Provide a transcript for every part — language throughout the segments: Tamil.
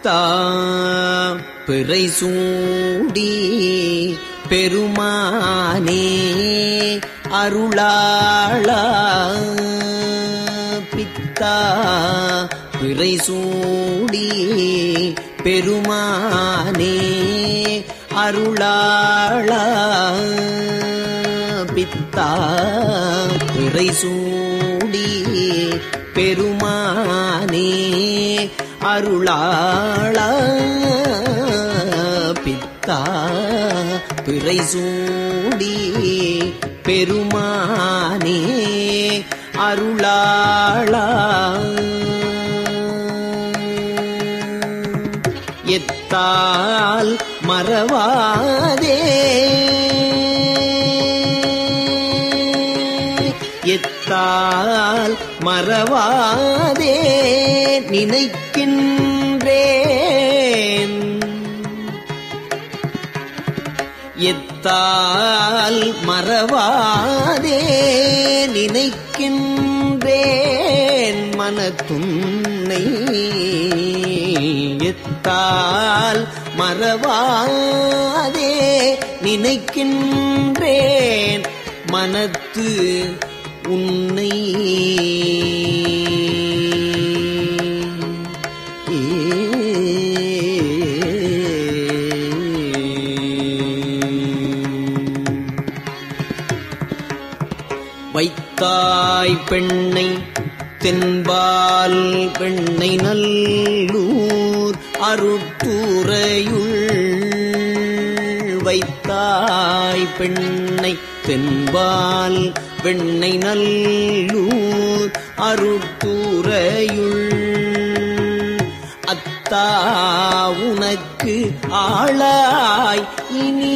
பித்தா பிறை சூடி பெருமானே அருளாளா பித்தா பிறை சூடி பெருமானே அருளாளா பித்தா பிறை சூடி பெருமானே அருளாளா பித்தா பிறை சூடி பெருமானே அருளாளா எத்தால் மறவாதே எத்தால் மறவாதே நினைக்கின்றேன் எத்தால் மறவாதே நினைக்கின்றேன் மனத்துன்னை எத்தால் மறவாதே நினைக்கின்றேன் மனத்து உன்னை வைத்தாய் பெண்ணை தென்பால் பெண்ணை நல்லூர் அருட்டுறையுள் வைத்தாய் பெண்ணை தென்பால் வெண்ணை நல்லூர் அருட்டுறையுள் அத்தா உனக்கு ஆளாய் இனி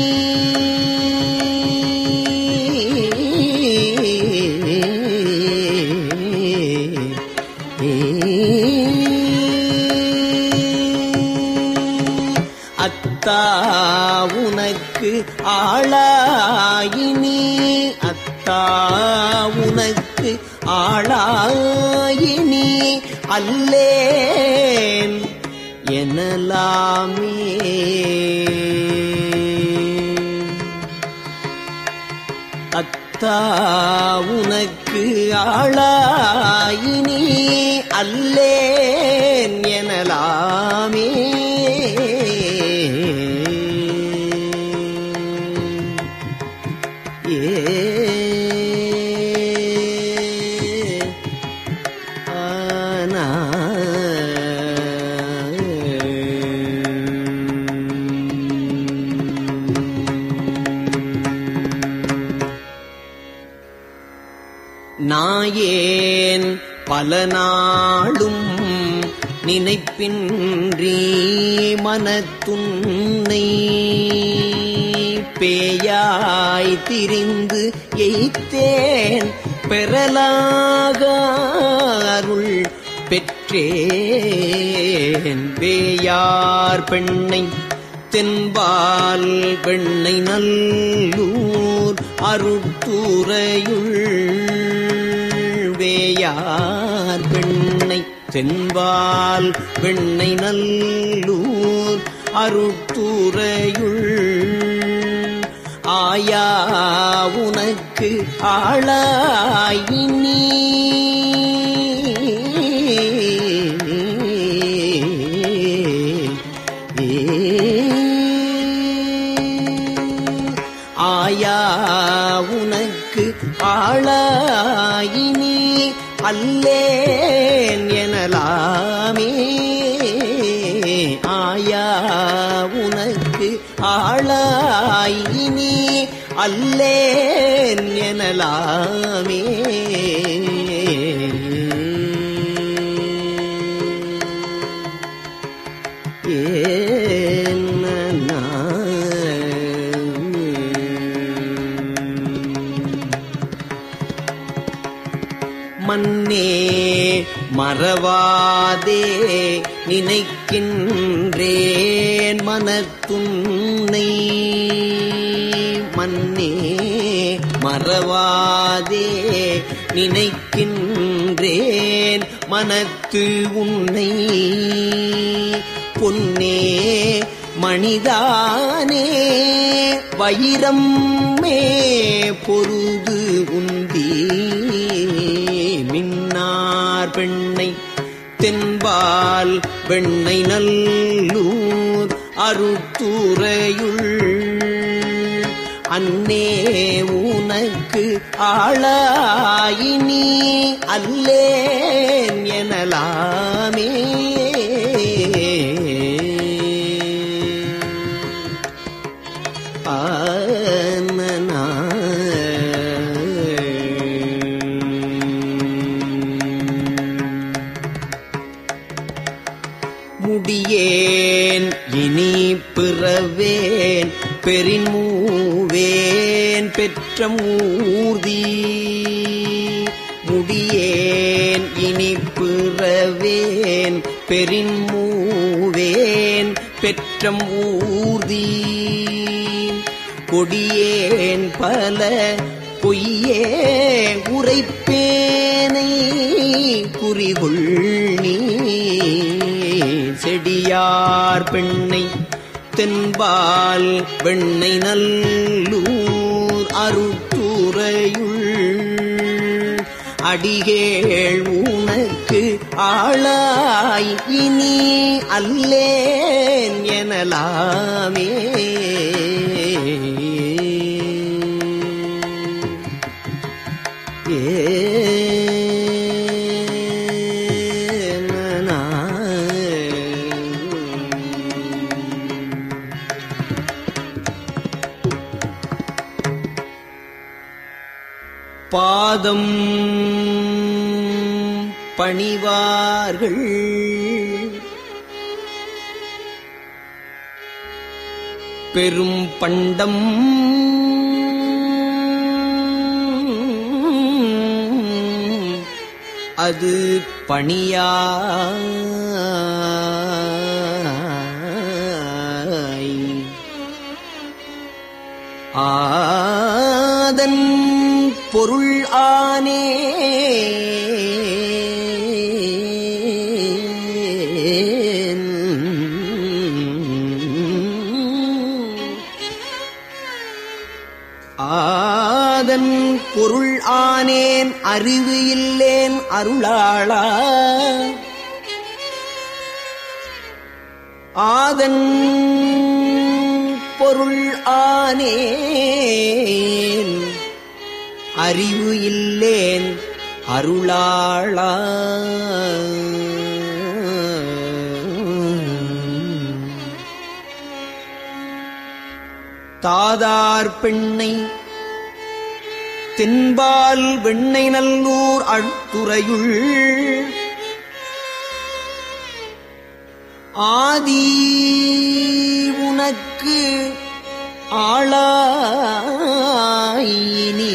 அத்தா உனக்கு ஆளாயினி அத்தா உனக்கு ஆளாயினி அல்லேன் எனலாமே அத்தா உனக்கு ஆளாயினி அல்லேன் எனலாமே ஏ ஆனா நாயேன் பல நாளும் நினைப்பின்றி மனத்துன்னை பேயாய் திரிந்து எய்த்தேன் பெறலாக அருள் பெற்றேன் பேயார் பெண்ணை தென்பால் பெண்ணை நல்லூர் அருட்டுறையுள் வேயார் பெண்ணை தென்பால் பெண்ணை நல்லூர் அருட்டுறையுள் ஆயா உனக்கு ஆளாயினி ஆயா உனக்கு ஆளாயினி அல்லேன் எனலாமே ஆயா உனக்கு ஆளாயினி அல்லேன் எனலாமே மன்னே மறவாதே நினைக்கின்றேன் மனத்துன்னை மன்னே மறவாதே நினைக்கின்றேன் மனத்து உன்னை பொன்னே மணிதானே வைரம் மே பொருது உந்தி மின்னார் பெண்ணை தென்பால் வெண்ணை நல்லூர் அருத்துறையுள் அன்னே உனக்கு ஆளாயினி அல்லேன் எனலாமே ஆனனா முடியேன் இனி பிறவேன் பெரின்மூவேன் பெற்ற மூர்தி முடியேன் இனி பிறவேன் பெரின்மூவேன் பெற்ற ஊர்தி கொடியேன் பல பொய்யே உரைப்பேனை குறிகொள் நீ செடியார் பெண்ணை தென்பால் வெண்ணை நல்லூர் அருத்துறையுள் அடிகேள் உனக்கு ஆளாய் இனி அல்லேன் எனலாமே ஏனனா. பாதம் பணிவார்கள் பெரும் பண்டம் அது பணியாய் ஆதன் பொருள் ஆனே ஆதன் பொருள் ஆனேன் அறிவு இல்லேன் அருளாளா ஆதன் பொருள் ஆனேன் அறிவு இல்லேன் அருளாளா தாதார் பெண்ணை தென்பால் வெண்ணை நல்லூர் அழ்துறையுள் ஆதி உனக்கு ஆளாயினி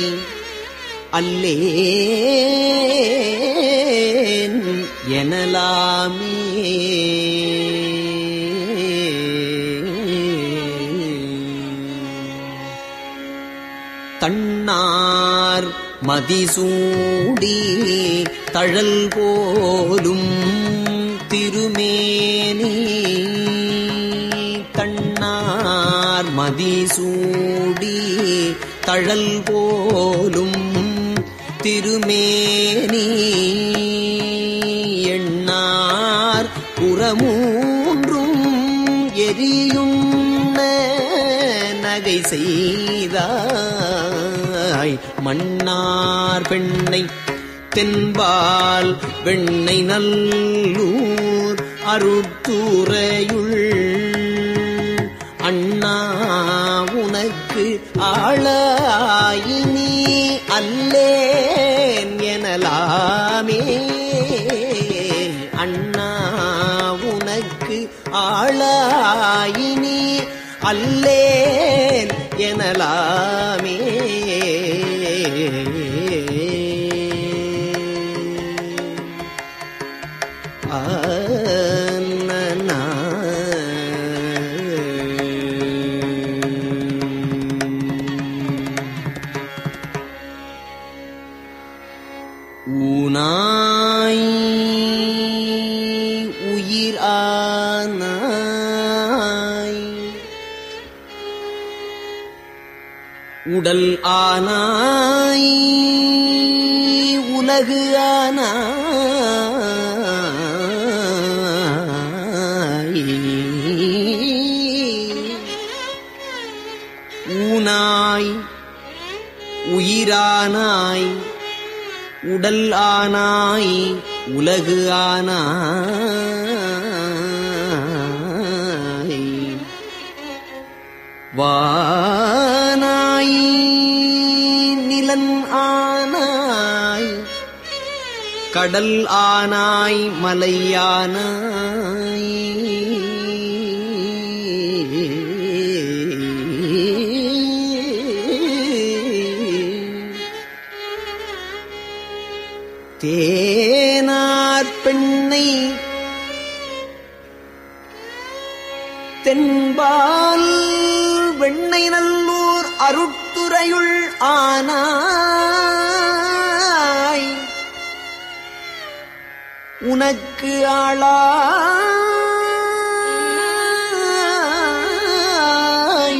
அல்லேன் எனலாமே தன்னார் மதிசூடி தழல் போலும் திருமேனி தன்னார் மதிசூடி தழல் போலும் திருமேனி எண்ணார் புறமூன்றும் எரியுண்ண நகை செய்தாய் மன்னார் பெண்ணை தென்பால் வெண்ணை நல்லூர் அருட்டுறையுள் அண்ணா உனக்கு ஆளாயினி அல்லேன் எனலாமே அண்ணா உனக்கு ஆளாயினி அல்லேன் எனலாமே ஆனனா. ஊனாய் உயிர் ஆனாய் உடல் ஆனாய் உலகு ஆனாய் ஊனாய் உயிரானாய் உடல் ஆனாய் உலகு ஆனாய் வானாய் நிலன் ஆனாய் கடல் ஆனாய் மலையானாய் தேனார் பெண்ணை தென்பால் வெண்ணை நல்லூர் அருட்டுரையுள் ஆனாய் உனக்கு ஆளாய்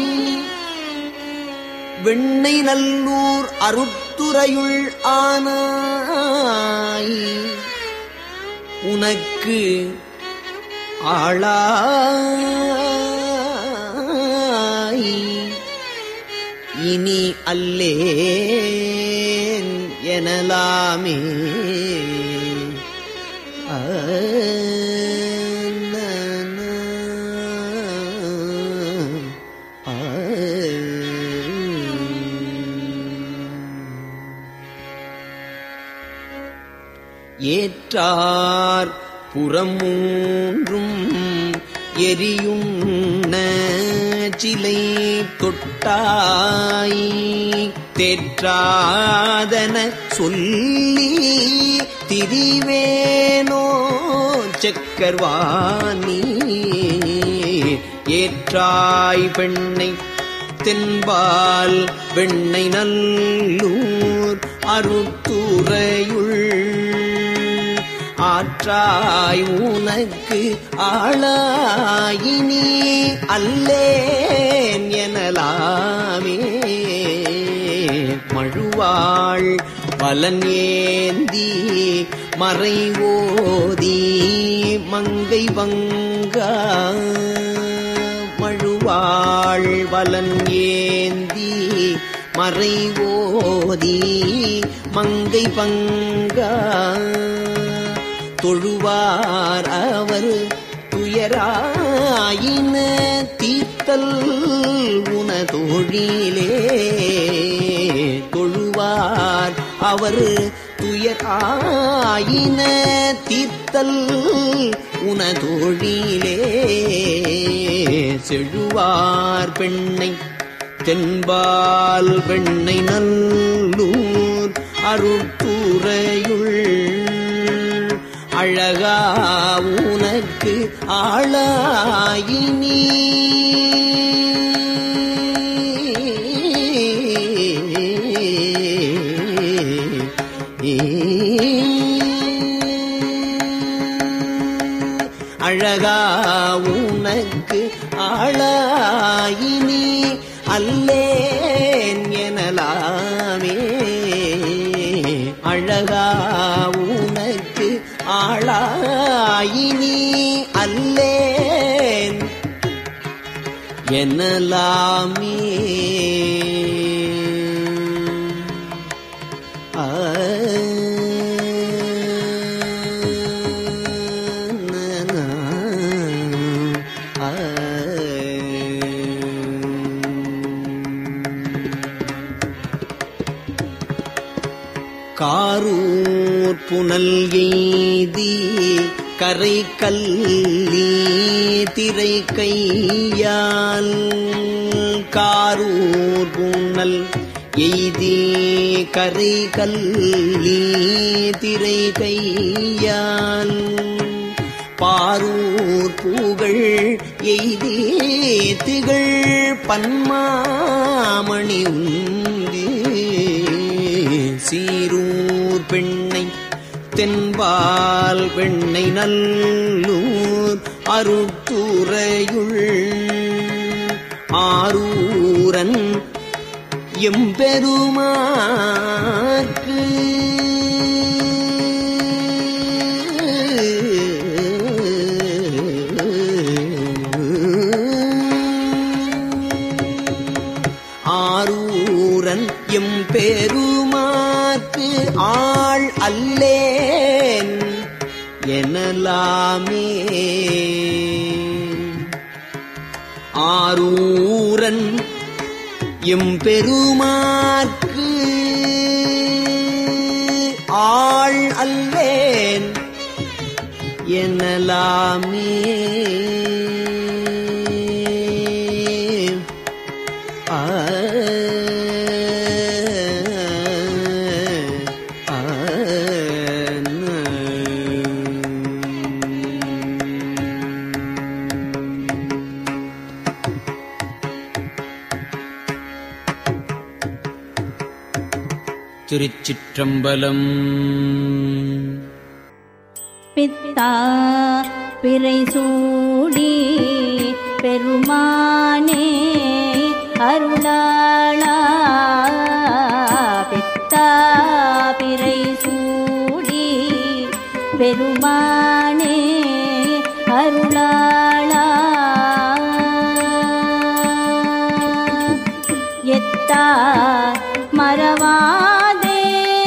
வெண்ணை நல்லூர் அருட்டுரையுள் ஆனாய் உனக்கு ஆளாய் இனி அல்லேன் எனலாமே ஆ, ந, ந, ஆ. ஏற்றார் புறமூன்றும் எரியுண்ண சிலை தொட்டாய் தேற்றாதன சொல்லி திரிவேனோ சக்கர்வாணி ஏற்றாய் பெண்ணை தென்பால் வெண்ணை நல்லூர் அருத்துறையுள் ஆற்றாய் உனக்கு ஆளாயினி அல்லேன் எனலாமே மழுவாள் பலன் ஏந்தி மறை ஓதி மங்கை வங்கா மழுவாள் வலன் ஏந்தி மறை ஓதி மங்கை பங்கா தொழுவார் அவர் துயராயின தீர்த்தல் உனதொழிலே தொழுவார் அவர் துயராயின தீர்த்தல் உனதொழிலே செழுவார் பெண்ணை தென்பால் வெண்ணை நல்லூர் அருட்புறையுள் அழகா உனக்கு ஆளாயினி அழகா உனக்கு ஆளாயினி அல்லேன் எனலாமே அழகா உனக்கு ஆளாயினி அல்லேன் எனலாமே ஆ நா, ஆ காரூர் புனல் எய்தி கரை கல்லி திரை கையால் காரூர் புனல் எய்தி கரை கல்லி திரை கையால் பாரூர் பூகள் எய்தி திகழ் பன்மாமணி உந்தி சீரூர் பெண்ணை தென்பால் பெண்ணை நல்லூர் அருட்டுறையுள் ஆரூரன் எம்பெருமாற்கு ஆரூரன் எம்பெருமாற்கு ஆள் அல்லேன் எனலாமே ஆரூரன் எம்பெருமாற்கு ஆள் அல்லேன் எனலாமே ஆ ஆ திருச்சிற்றம்பலம் பித்தா பிறை சூடி பெருமானே அருளாளா பித்தா பிறை சூடி பெருமானே அருளாளா எத்தா மறவாதே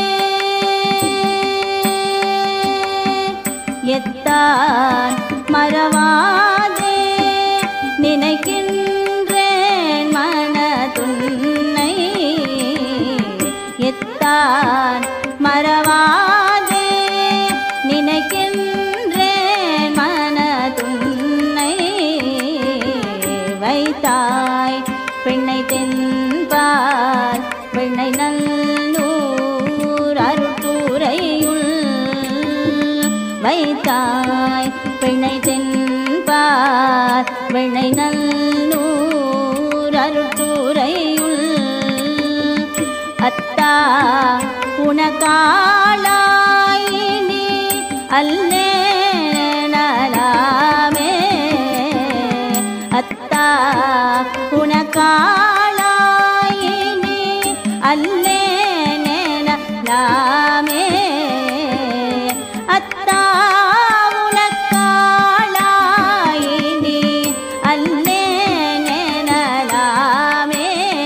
எத்தான் மறவாதே நினைக்கின்றேன் மனதுன்னை எத்தான் மறவாதே நினைக்கின்றேன் மனதுன்னை வைத்தாய் பெண்ணை தென்பால் பெண்ணை நல்லூர் அருட்டுரையுள் வைத்தாய் பெண்ணை தென்பார் வெண்ணை நல்லூர் அருட்டுரையுள் அத்தா உனக்காளாயினி அல்லே நலாமே அத்தா உனக்காளாயினி அல்லே நலாமே அத்தா உனக்காளாயினி அல்லே நலாமே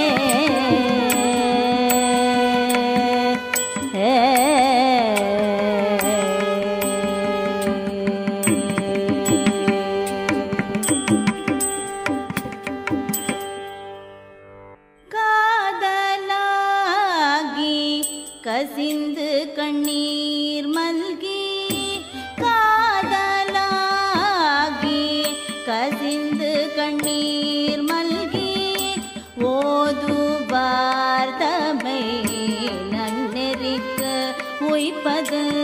காதலாகி கசிந்து கண்ணீர் மல்கி காதலாகி கசிந்து கண்ணீர் மல்கி ஓதுவார் தமை நன்னெறிக்கு உய்ப்பது